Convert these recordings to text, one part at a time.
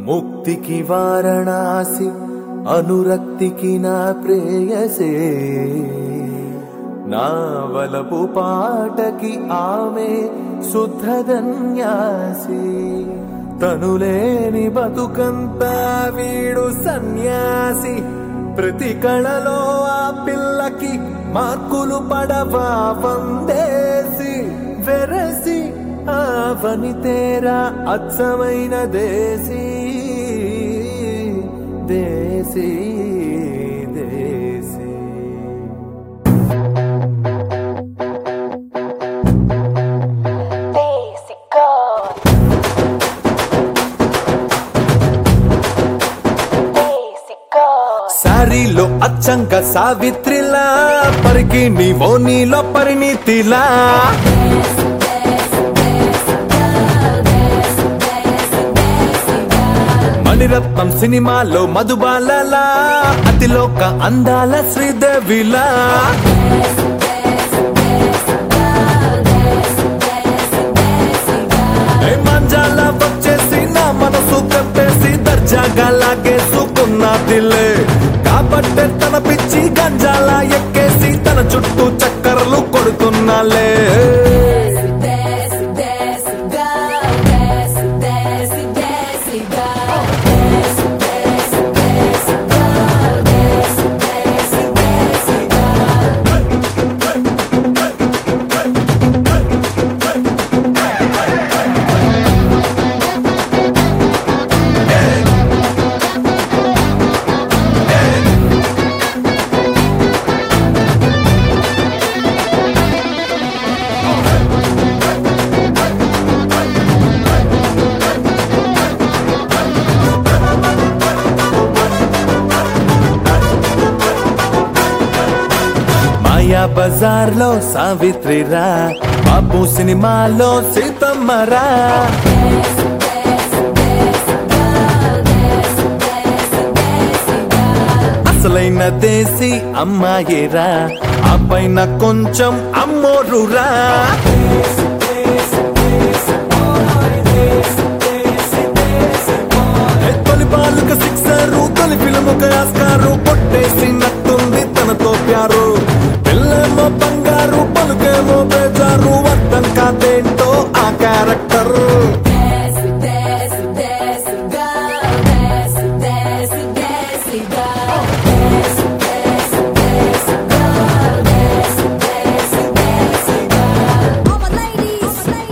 ముక్తికి వారణాసి అనురక్తికి నా ప్రేయసే నా వలపు పాటకి ఆమె శుద్ధధన్యాసి తనులేని బతుకంతా వీడు సన్యాసి ప్రతి కళలో ఆ పిల్లకి మార్కులు పడవా వందేసి వెరసి ఆ వనితేరా అచ్చమైన దేశీ దేశీ దేశీ Basic God. Basic God. సారీలో అచ్చంక సావిత్రిలా పరికి నీవో నీలో పరిణితిలా మణిరత్నం సినిమాలో మధుబాలలా అతిలోక అందాల శ్రీదేవిలా ఏ మంజాల వచ్చేసి నా మనసు కప్పేసి దర్జాగా లాగేసుకున్నదిలే కాబట్టే తన పిచ్చి గంజాల ఎక్కేసి తన చుట్టూ చక్కర్లు కొడుతున్నాలే Desce, desce, God. Desce, desce, desce, God. Desce, desce, desce, God. Desce, desce, desce, God. మాయా బజార్ లో సావిత్రిరా బాబు సినిమాలో సీతమ్మరా అసలైన దేశీ అమ్మాయిరా ఆ పైన కొంచెం అమ్మోరురా ఏ తొలి బాలుక సిక్సరు తొలి ఫిల్ముక ఆస్కారు కొట్టేసినట్టుంది తనతో ప్యారు పిల్లేమో బంగారు పలుకేమో బేజారు అర్థం కాదేంటో ఆ character Desce, desce, desce, God. Desce, desce, desce, God. Desce, desce, desce, God. Desce, desce, desce, God. All my ladies,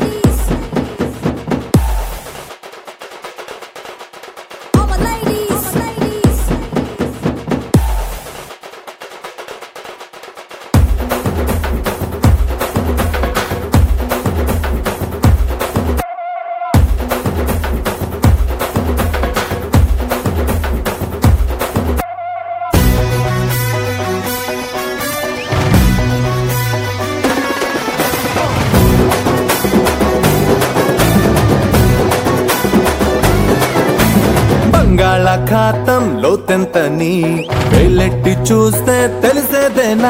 all my ladies, all my ladies. బంగాళాఖాతం లోతెంతని వెళ్ళెట్టి చూస్తే తెలిసేదేనా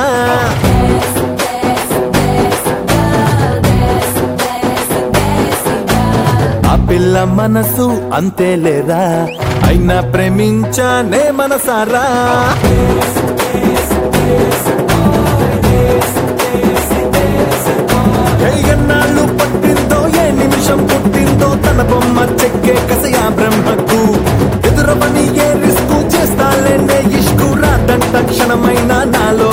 ఆ పిల్ల మనసు అంతే లేదా అయినా ప్రేమించానే మనసారా ఏ ఎన్నాళ్ళు పట్టిందో ఏ నిమిషం పుట్టిందో తన బొమ్మ చెక్కే కసయా బ్రహ్మకు ఎదురవని ఏ రిస్కు చేస్తాలేనే ఇష్కు రాదంట క్షణమైన నాలో